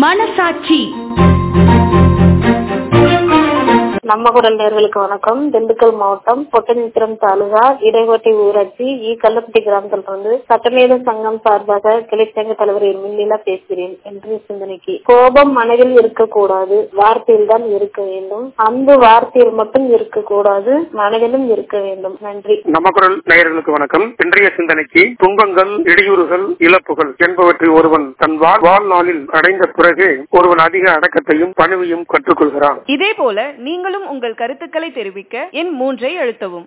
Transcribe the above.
மனசாட்சி நம்ம குரல் நேர்களுக்கு வணக்கம் திண்டுக்கல் மாவட்டம் பொட்டநித்திரம் தாலுகா இடைகோட்டை ஊராட்சி இ கல்லப்பட்டி கிராமத்தில் இருந்து சட்டமேத சங்கம் சார்பாக கிளைச்சங்க தலைவர் மின்னிலா பேசுகிறேன் என்று சிந்தனைக்கு கோபம் மனதில் இருக்கக்கூடாது வார்த்தையில் தான் இருக்க வேண்டும் அன்பு வார்த்தையில் மட்டும் இருக்கக்கூடாது மனதிலும் இருக்க வேண்டும் நன்றி நம்ம குரல் நேயர்களுக்கு வணக்கம் இன்றைய சிந்தனைக்கு துன்பங்கள் இடையூறுகள் இழப்புகள் என்பவற்றை ஒருவன் தன் வாழ் வாழ்நாளில் அடைந்த பிறகு ஒருவன் அதிக அடக்கத்தையும் பணிவையும் கற்றுக்கொள்கிறான் இதே போல நீங்களும் உங்கள் கருத்துக்களை தெரிவிக்க எண் மூன்றை அழுத்தவும்